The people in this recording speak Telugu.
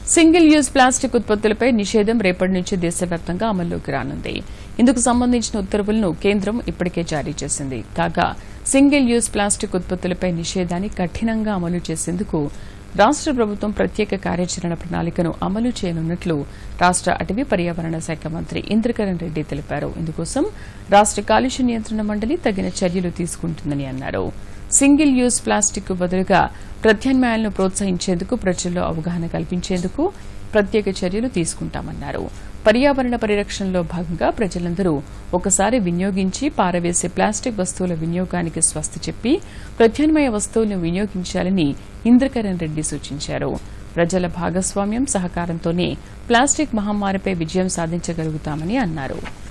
సింగిల్ యూజ్ ప్లాస్టిక్ ఉత్పత్తులపై నిషేధం రేపటి నుంచి దేశవ్యాప్తంగా అమల్లోకి రానుంది ఇందుకు సంబంధించిన ఉత్తర్వులను కేంద్రం ఇప్పటికే జారీ చేసింది కాగా సింగిల్ యూజ్ ప్లాస్టిక్ ఉత్పత్తులపై నిషేధాన్ని కఠినంగా అమలు చేసేందుకు రాష్ట ప్రభుత్వం ప్రత్యేక కార్యాచరణ ప్రణాళికను అమలు చేయనున్నట్లు రాష్ట అటవీ పర్యావరణ శాఖ మంత్రి ఇంద్రకరణ్ రెడ్డి తెలిపారు ఇందుకోసం రాష్ట కాలుష్య నియంత్రణ మండలి తగిన చర్యలు తీసుకుంటుందని అన్నారు సింగిల్ యూజ్ ప్లాస్టిక్ బదులుగా ప్రత్యామ్నాయాలను ప్రోత్సహించేందుకు ప్రజల్లో అవగాహన కల్పించేందుకు ప్రత్యేక చర్యలు తీసుకుంటామన్నారు పర్యావరణ పరిరక్షణలో భాగంగా ప్రజలందరూ ఒకసారి వినియోగించి పారవేసే ప్లాస్టిక్ వస్తువుల వినియోగానికి స్వస్తి చెప్పి ప్రత్యామ్నాయ వస్తువులను వినియోగించాలని ఇంద్రకరణ్ రెడ్డి సూచించారు ప్రజల భాగస్వామ్యం సహకారంతోనే ప్లాస్టిక్ మహమ్మారిపై విజయం సాధించగలుగుతామని అన్నారు